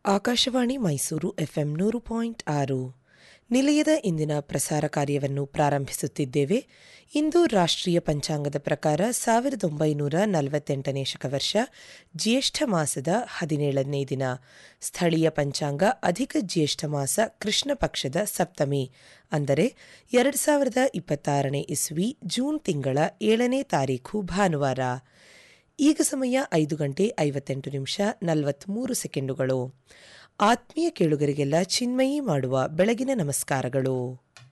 Akashvani Mysuru FM ನೂರು point ಆರು ನಿಲಯದ ಇಂದಿನ ಪ್ರಸಾರ ಕಾರ್ಯವನ್ನು ಪ್ರಾರಂಭಿಸುತ್ತಿದ್ದೇವೆ ಇಂದು ರಾಷ್ಟ್ರೀಯ ಪಂಚಾಂಗದ ಪ್ರಕಾರ ಸಾವಿರದ ಒಂಬೈನೂರ ನಲವತ್ತೆಂಟನೇ ಶಕವರ್ಷ ಜ್ಯೇಷ್ಠ ಮಾಸದ ಹದಿನೇಳನೇ ದಿನ ಸ್ಥಳೀಯ ಪಂಚಾಂಗ ಅಧಿಕ ಜ್ಯೇಷ್ಠ ಮಾಸ ಕೃಷ್ಣ ಪಕ್ಷದ ಸಪ್ತಮಿ ಅಂದರೆ ಎರಡು ಸಾವಿರದ ಇಪ್ಪತ್ತಾರನೇ ಇಸ್ವಿ ಜೂನ್ ತಿಂಗಳ ಏಳನೇ ತಾರೀಖು ಭಾನುವಾರ ಈಗ ಸಮಯ ಐದು ಗಂಟೆ ಐವತ್ತೆಂಟು ನಿಮಿಷ ನಲವತ್ಮೂರು ಸೆಕೆಂಡುಗಳು ಆತ್ಮೀಯ ಕೇಳುಗರಿಗೆಲ್ಲ ಚಿನ್ಮಯಿ ಮಾಡುವ ಬೆಳಗಿನ ನಮಸ್ಕಾರಗಳು